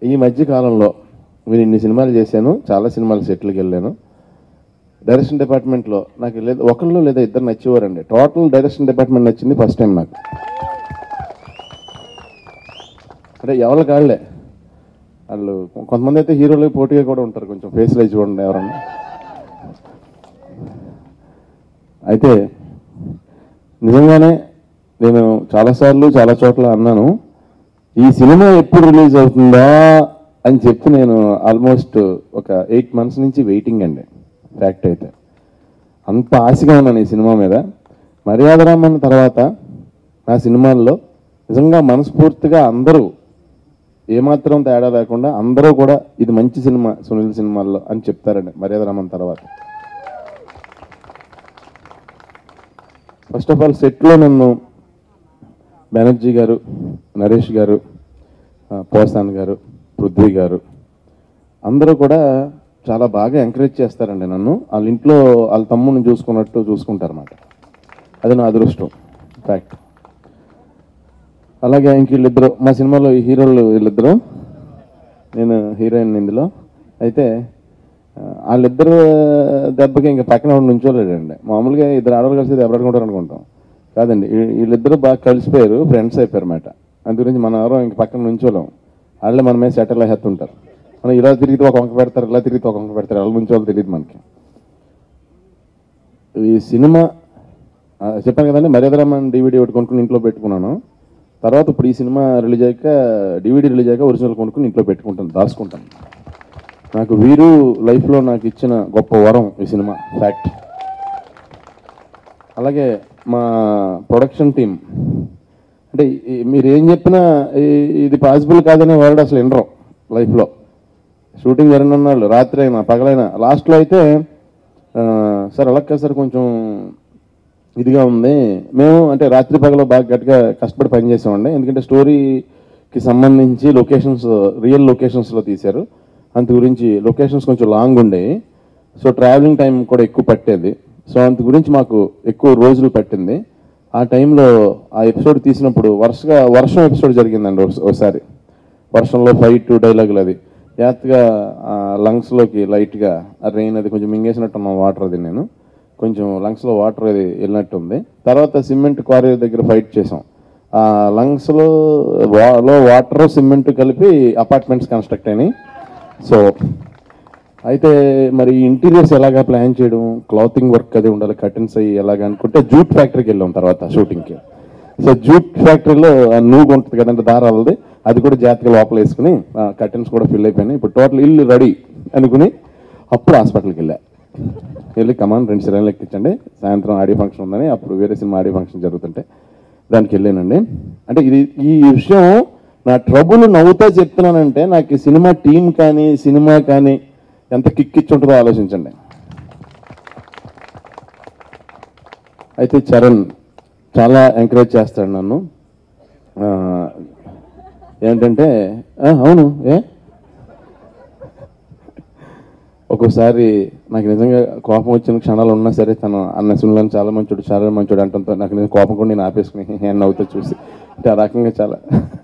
ఈ మధ్య కాలంలో నేను ఇన్ని సినిమాలు చేశాను చాలా సినిమాలు సెటిల్కి వెళ్ళాను డైరెక్షన్ డిపార్ట్మెంట్లో నాకు లేదా ఒకళ్ళు లేదా ఇద్దరు నచ్చేవారండి టోటల్ డైరెక్షన్ డిపార్ట్మెంట్ నచ్చింది ఫస్ట్ టైం నాకు అంటే ఎవరి కాళ్ళే వాళ్ళు కొంతమంది అయితే హీరోలకి పోటీగా కూడా ఉంటారు కొంచెం ఫేస్లో చూడండి ఎవరన్నా అయితే నిజంగానే నేను చాలాసార్లు చాలా చోట్ల అన్నాను ఈ సినిమా ఎప్పుడు రిలీజ్ అవుతుందా అని చెప్పి నేను ఆల్మోస్ట్ ఒక ఎయిట్ మంత్స్ నుంచి వెయిటింగ్ అండి ఫ్యాక్ట్ అయితే అంత ఆశగా ఉన్నాను ఈ సినిమా మీద మర్యాదరామన్ తర్వాత నా సినిమాల్లో నిజంగా మనస్ఫూర్తిగా అందరూ ఏమాత్రం తేడా లేకుండా అందరూ కూడా ఇది మంచి సినిమా సునీల్ సినిమాల్లో అని చెప్తారండి మర్యాదరామన్ తర్వాత ఫస్ట్ ఆఫ్ ఆల్ సెట్లో నన్ను బెనర్జీ గారు నరేష్ గారు ఆ, పోసాన్ గారు పృథ్వీ గారు అందరూ కూడా చాలా బాగా ఎంకరేజ్ చేస్తారండి నన్ను వాళ్ళ ఇంట్లో వాళ్ళ తమ్ముడిని చూసుకున్నట్టు చూసుకుంటారన్నమాట అది నా అదృష్టం ఫ్యాక్ట్ అలాగే ఇంక వీళ్ళిద్దరు మా సినిమాలో ఈ హీరోలు వీళ్ళిద్దరు నేను హీరోయిన్ ఇందులో అయితే ఆ, వాళ్ళిద్దరు దెబ్బకి ఇంకా పక్కన ఉండి నుంచోలేడండి మామూలుగా ఇద్దరు ఆడవాళ్ళు కలిసి దెబ్బలాడుకుంటారు అనుకుంటాం కాదండి వీ- వీళ్ళిద్దరు బాగా కలిసిపోయారు ఫ్రెండ్స్ అయిపోయారు అన్నమాట అందు గురించి మనం ఎవరో ఇంక పక్కన నుంచోలేం వాళ్ళే మన మీద సెటిల్ అయ్యేస్తుంటారు మనం ఇలా తిరిగితే ఒక వంక పెడతారు ఇలా తిరిగితే ఒక వంక పెడతారు వాళ్ళ నుంచోళ్ళు తెలియదు మనకి ఈ సినిమా ఆ, చెప్పాను కదండి మర్యాదరామన్ డివిడి ఒకటి కొనుక్కుని ఇంట్లో పెట్టుకున్నాను తర్వాత ఇప్పుడు ఈ సినిమా రిలీజ్ అయ్యాక డివిడి రిలీజ్ అయ్యాక ఒరిజినల్ కొనుక్కుని ఇంట్లో పెట్టుకుంటాను దాచుకుంటాను నాకు వీరు లైఫ్లో నాకు ఇచ్చిన గొప్ప వరం ఈ సినిమా ఫ్యాక్ట్ అలాగే మా ప్రొడక్షన్ టీం అంటే ఈ- మీరు ఏం చెప్పినా ఈ- ఇది పాసిబుల్ కాదనే వర్డ్ అసలు వినరు లైఫ్లో షూటింగ్ జరిగిన వాళ్ళు రాత్రి అయినా పగలైనా లాస్ట్లో అయితే ఆ, సార్ అలా కాదు సార్ కొంచెం ఇదిగా ఉంది మేము అంటే రాత్రి పగలు బాగా గట్టిగా కష్టపడి పనిచేసామండి ఎందుకంటే స్టోరీకి సంబంధించి లొకేషన్స్ రియల్ లొకేషన్స్లో తీశారు అంత గురించి లొకేషన్స్ కొంచెం లాంగ్ ఉండేవి సో ట్రావెలింగ్ టైం కూడా ఎక్కువ పట్టేది సో అంత గురించి మాకు ఎక్కువ రోజులు పట్టింది ఆ టైంలో ఆ ఎపిసోడ్ తీసినప్పుడు వరుసగా వర్షం ఎపిసోడ్ జరిగిందండి ఒకస- ఒకసారి వర్షంలో ఫైట్ డైలాగులు అది జాగ్రత్తగా లంగ్స్లోకి లైట్గా ఆ రెయిన్ అది కొంచెం మింగేసినట్టు ఉన్న వాటర్ అది నేను కొంచెం లంగ్స్లో వాటర్ అది వెళ్ళినట్టు ఉంది తర్వాత సిమెంట్ క్వారీ దగ్గర ఫైట్ చేసాం ఆ లంగ్స్లో లో వాటర్ సిమెంట్ కలిపి అపార్ట్మెంట్స్ కన్స్ట్రక్ట్ అయినాయి సో అయితే మరి ఇంటీరియర్స్ ఎలాగా ప్లాన్ చేయడం క్లాతింగ్ వర్క్ అది ఉండాలి కర్టన్స్ అయ్యి ఎలాగ అనుకుంటే జూట్ ఫ్యాక్టరీకి వెళ్ళాం తర్వాత షూటింగ్కి సో జూట్ ఫ్యాక్టరీలో ఆ నూగు ఉంటుంది కదంటే దారాలది అది కూడా జాగ్రత్తగా లోపల వేసుకుని కర్టన్స్ కూడా ఫిల్ అయిపోయినాయి ఇప్పుడు టోటల్ ఇల్లు రెడీ అనుకుని అప్పుడు హాస్పిటల్కి వెళ్ళా వెళ్ళి కమాన్ రెండు సిలిండర్లు ఎక్కించండి సాయంత్రం ఆడియో ఫంక్షన్ ఉందని అప్పుడు వేరే సినిమా ఆడియో ఫంక్షన్ జరుగుతుంటే దానికి వెళ్ళానండి అంటే ఇది ఈ విషయం నా ట్రబుల్ నవ్వుతా చెప్తున్నానంటే నాకు ఈ సినిమా టీం కానీ సినిమా కానీ ఎంత కిక్ ఇచ్చి ఉంటుందో ఆలోచించండి అయితే చరణ్ చాలా ఎంకరేజ్ చేస్తాడు నన్ను ఆ, ఏంటంటే "ఆ, అవును ఏ ఒక్కోసారి నాకు నిజంగా కోపం వచ్చిన క్షణాలు ఉన్నా సరే తను అన్న సున్లను చాలా మంచోడు చాలా మంచోడు అంటంతో నాకు నిజంగా కోపం కూడా నేను ఆపేసుకుని హ్యాండ్ అవుతా చూసి అంటే ఆ రకంగా చాలా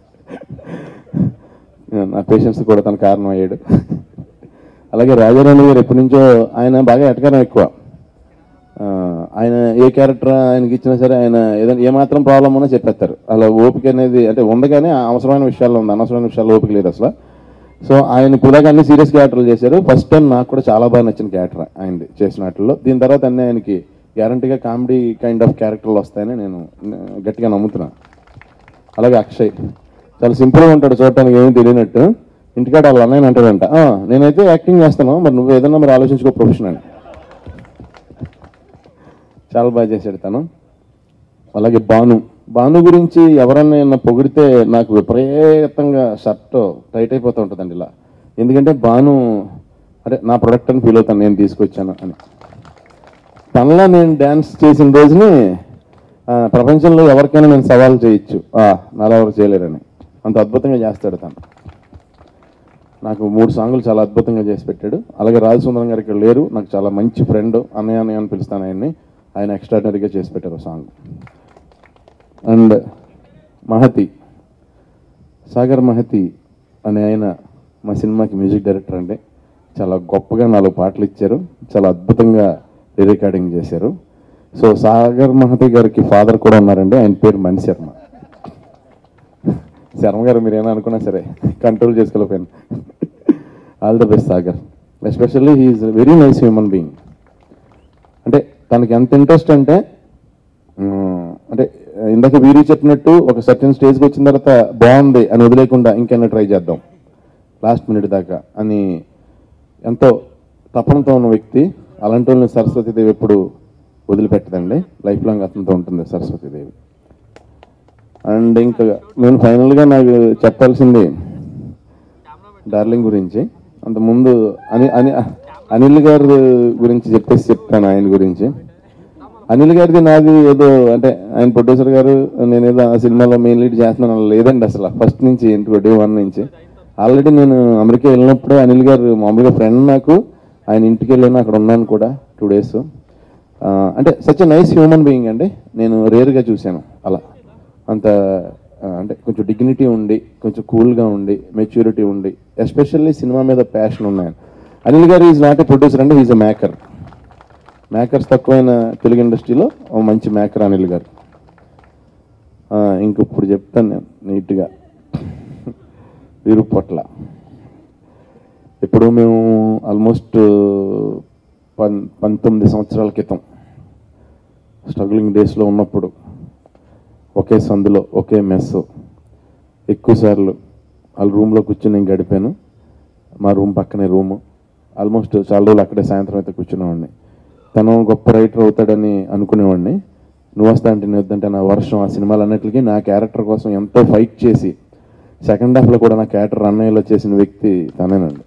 నా పేషెన్స్ కూడా తన కారణం అయ్యాడు అలాగే రాజారాణి గారు ఎప్పటి నుంచో ఆయన బాగా ఎటకారం ఎక్కువ ఆ, ఆయన ఏ క్యారెక్టర్ ఆయనకి ఇచ్చినా సరే ఆయన ఏదైనా ఏమాత్రం ప్రాబ్లం ఉన్నా చెప్పేస్తారు అలా ఓపిక అనేది అంటే ఉంది కానీ అవసరమైన విషయాల్లో ఉంది అనవసరమైన విషయాల్లో ఓపిక లేదు అసలు సో ఆయన ఇప్పుడు దాకా అన్ని సీరియస్ క్యారెక్టర్లు చేశారు ఫస్ట్ టైం నాకు కూడా చాలా బాగా నచ్చిన క్యారెక్టర్ ఆయనది చేసిన వాటిల్లో దీని తర్వాత అన్నీ ఆయనకి గ్యారంటీగా కామెడీ కైండ్ ఆఫ్ క్యారెక్టర్లు వస్తాయని నేను న- గట్టిగా నమ్ముతున్నాను అలాగే అక్షయ్ చాలా సింపుల్గా ఉంటాడు చూడటానికి ఏమీ తెలియనట్టు ఇంటికాడ వాళ్ళ అన్నయ్య అంటాడంట "ఆ, నేనైతే యాక్టింగ్ చేస్తాను మరి నువ్వు ఏదన్నా మరి ఆలోచించుకో ప్రొఫెషన్ అని చాలా బాగా చేశాడు తను అలాగే భాను భాను గురించి ఎవరన్నా ఏమన్నా పొగిడితే నాకు విపరీతంగా షర్ట్ టైట్ అయిపోతూ ఉంటుందండి ఇలా ఎందుకంటే భాను అరే నా ప్రొడక్ట్ అని ఫీల్ అవుతాను నేను తీసుకొచ్చాను అని తనలో నేను డ్యాన్స్ చేసిన రోజుని ఆ, ప్రపంచంలో ఎవరికైనా నేను సవాల్ చేయొచ్చు ఆ, నాలా ఎవరు చేయలేరని అంత అద్భుతంగా చేస్తాడు తను నాకు మూడు సాంగులు చాలా అద్భుతంగా చేసి పెట్టాడు అలాగే రాజసుందరం గారు ఇక్కడ లేరు నాకు చాలా మంచి ఫ్రెండ్ అన్నయ్య అన్నయ్య అని పిలుస్తాను ఆయన్ని ఆయన ఎక్స్ట్రాడినరీగా చేసి పెట్టారు సాంగ్ అండ్ మహతి సాగర్ మహతి అనే ఆయన మా సినిమాకి మ్యూజిక్ డైరెక్టర్ అండి చాలా గొప్పగా నాలుగు పాటలు ఇచ్చారు చాలా అద్భుతంగా రికార్డింగ్ చేశారు సో సాగర్ మహతి గారికి ఫాదర్ కూడా ఉన్నారండి ఆయన పేరు మణి శర్మ శర్మ గారు మీరు ఏమైనా అనుకున్నా సరే కంట్రోల్ చేసుకోలేకపోయాను all the best Sagar especially he's very nice human being అంటే తనకి ఎంత ఇంట్రెస్ట్ అంటే ఉమ్, అంటే ఇందాక వీరి చెప్పినట్టు ఒక సర్టన్ స్టేజ్కి వచ్చిన తర్వాత బాగుంది అని వదిలేకుండా ఇంకెన్నా ట్రై చేద్దాం లాస్ట్ మినిట్ దాకా అని ఎంతో తపనతో ఉన్న వ్యక్తి అలాంటి వాళ్ళని సరస్వతీదేవి ఎప్పుడు వదిలిపెట్టదండి లైఫ్ లాంగ్ అతనితో ఉంటుంది సరస్వతీదేవి అండ్ ఇంకా నేను ఫైనల్గా నాకు చెప్పాల్సింది డార్లింగ్ గురించి అంత ముందు అని అని అనిల్ గారి గురించి చెప్పేసి చెప్తాను ఆయన గురించి అనిల్ గారిది నాది ఏదో అంటే ఆయన ప్రొడ్యూసర్ గారు నేనేదో ఆ సినిమాలో మెయిన్ లీడ్ చేస్తున్నాను అలా లేదండి అసలు ఫస్ట్ నుంచి ఇంటి డే వన్ నుంచి ఆల్రెడీ నేను అమెరికా వెళ్ళినప్పుడే అనిల్ గారు మామూలుగా ఫ్రెండ్ నాకు ఆయన ఇంటికి వెళ్ళాను అక్కడ ఉన్నాను కూడా టూ డేస్ అంటే సచ్ నైస్ హ్యూమన్ బీయింగ్ అండి నేను రేర్గా చూశాను అలా అంత ఆ, అంటే కొంచెం డిగ్నిటీ ఉండి కొంచెం కూల్గా ఉండి మెచ్యూరిటీ ఉండి ఎస్పెషల్లీ సినిమా మీద ప్యాషన్ ఉన్నాయి Anil garu is not a producer అంటే ఈజ్ అ మేకర్ మేకర్స్ తక్కువైన తెలుగు ఇండస్ట్రీలో ఓ మంచి మేకర్ అనిల్ గారు ఆ, ఇంక ఇప్పుడు చెప్తాను నేను నీట్గా వీరు పొట్ల ఇప్పుడు మేము ఆల్మోస్ట్ పన్ పంతొమ్మిది సంవత్సరాల క్రితం స్ట్రగ్లింగ్ డేస్లో ఉన్నప్పుడు ఒకే సందులో ఒకే మెస్ ఎక్కువసార్లు వాళ్ళ రూమ్లో కూర్చొని నేను గడిపాను మా రూమ్ పక్కనే రూము ఆల్మోస్ట్ చాలా రోజులు అక్కడే సాయంత్రం అయితే కూర్చునేవాడిని తను గొప్ప రైటర్ అవుతాడని అనుకునేవాడిని నువ్వు వస్తా అంటే నేను వద్దంటే నా వర్షం ఆ సినిమాలు అన్నిటికీ నా క్యారెక్టర్ కోసం ఎంతో ఫైట్ చేసి సెకండ్ హాఫ్లో కూడా నా క్యారెక్టర్ రన్ అయ్యేలా చేసిన వ్యక్తి తనేనండి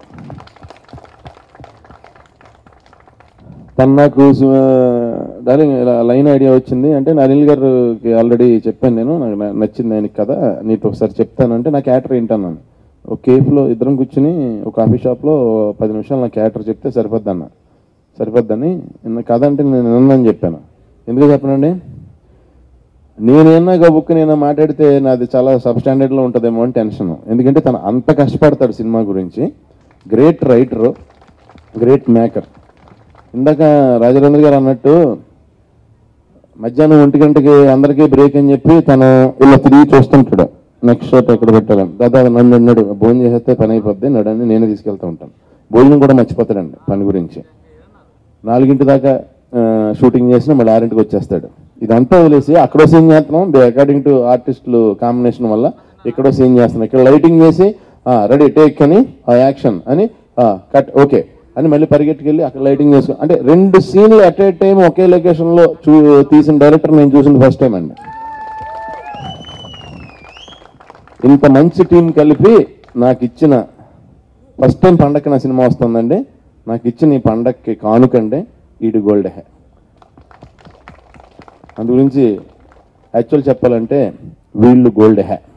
తను నాకు డార్లింగ్ ఇలా లైన్ ఐడియా వచ్చింది అంటే నా అనిల్ గారికి ఆల్రెడీ చెప్పాను నేను నాకు న- నచ్చింది ఆయనకి కదా నీతో ఒకసారి చెప్తానంటే నా క్యాటర్ ఏంటన్నాను ఒక కేఫ్లో ఇద్దరం కూర్చుని ఒక కాఫీ షాప్లో పది నిమిషాలు నా క్యాటర్ చెప్తే సరిపోద్ది అన్న సరిపోద్దని నిన్న కథ అంటే నేను విన్నాను చెప్పాను ఎందుకు చెప్పనండి నేనేనా గబుక్కు నేను మాట్లాడితే నాది చాలా సబ్ స్టాండర్డ్లో ఉంటుందేమో అని టెన్షన్ ఎందుకంటే తను అంత కష్టపడతాడు సినిమా గురించి గ్రేట్ రైటర్ గ్రేట్ మేకర్ ఇందాక రాజరేంద్ర గారు అన్నట్టు మధ్యాహ్నం ఒంటి గంటకి అందరికీ బ్రేక్ అని చెప్పి తను ఇలా తిరిగి చూస్తుంటాడు నెక్స్ట్ షాట్ ఎక్కడ పెట్టాలని దాదాపు నన్ను అన్నాడు భోజనం చేసేస్తే పని అయిపోద్ది నడని నేనే తీసుకెళ్తూ ఉంటాను భోజనం కూడా మర్చిపోతాడండి పని గురించి నాలుగింటి దాకా ఆ, షూటింగ్ చేసిన మళ్ళీ ఆరింటికి వచ్చేస్తాడు ఇదంతా వదిలేసి అక్కడో సీన్ చేస్తున్నాం అకార్డింగ్ టు ఆర్టిస్టులు కాంబినేషన్ వల్ల ఇక్కడో సీన్ చేస్తున్నాం ఇక్కడ లైటింగ్ చేసి రెడీ టేక్ అని యాక్షన్ అని కట్ ఓకే అని మళ్ళీ పరిగెట్టుకెళ్ళి అక్కడ లైటింగ్ చేసుకో అంటే రెండు సీన్లు అట్ ఏ టైం ఒకే లొకేషన్లో చూ తీసిన డైరెక్టర్ నేను చూసింది ఫస్ట్ టైం అండి ఇంత మంచి టీం కలిపి నాకు ఇచ్చిన ఫస్ట్ టైం పండగకి నా సినిమా వస్తుందండి నాకు ఇచ్చిన ఈ పండగకి కానుకండి ఈడు గోల్డ్ హే అందు గురించి యాక్చువల్ చెప్పాలంటే వీళ్ళు గోల్డ్ హే